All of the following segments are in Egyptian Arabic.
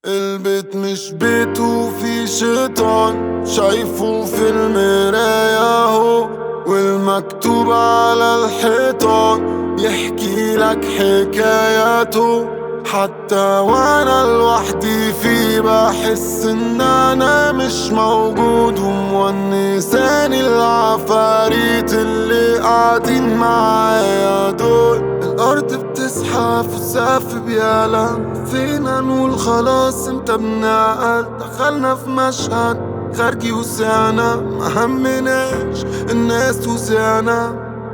البيت مش بيت وفي شيطان شايفه في المراية هو والمكتوب على الحيطان يحكي لك حكاياته حتى وانا لوحدي في بحس ان انا مش موجود ومونساني العفاريت اللي قاعدين معايا دول الارض بتزحف والسقف بيعلى فينا نقول خلاص انت بنعقل دخلنا في مشهد خارجي وسعنا ما همناش الناس وسعنا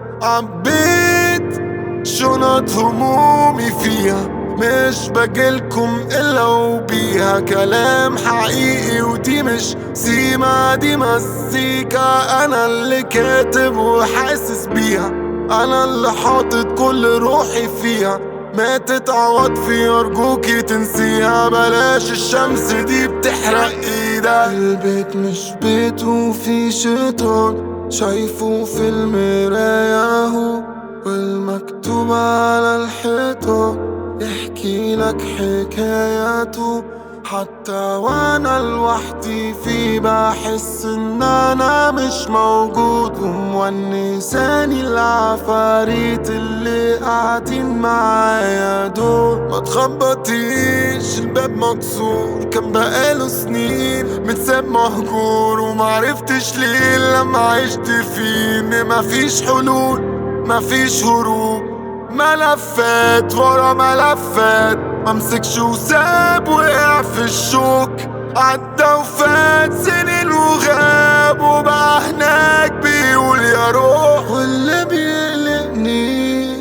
عبيت شنط همومي فيها مش بجيلكم الا وبيها كلام حقيقي ودي مش سيما دي مزيكا انا اللي كاتب وحاسس بيها انا اللي حاطط كل روحي فيها ما تتعوض في ارجوكي تنسيها بلاش الشمس دي بتحرق ايدك البيت مش بيت وفي شيطان شايفه في المراية هو والمكتوب على الحيطان يحكي لك حكاياته حتى وانا لوحدي في بحس ان انا مش موجود ومونساني العفاريت اللي قاعدين معايا دول ما تخبطيش الباب مكسور كان بقاله سنين متساب مهجور ومعرفتش ليه لما عشت فيه ان مفيش حلول مفيش هروب ملفات ورا ملفات ممسكش وساب وقع في الشوك عدى وفات سنين وغاب وبقى هناك بيقول يا روح واللي بيقلقني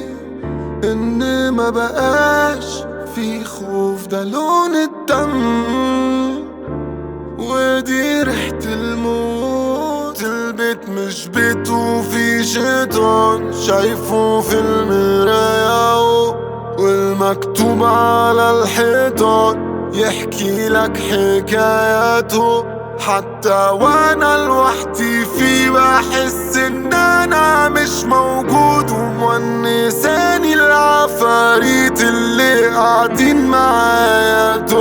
ان ما بقاش في خوف ده لون الدم ودي ريحة الموت البيت مش بيت وفي شيطان شايفه في المراية والمكتوب على الحيطان يحكي لك حكاياته حتى وانا لوحدي في بحس ان انا مش موجود ومونساني العفاريت اللي قاعدين معايا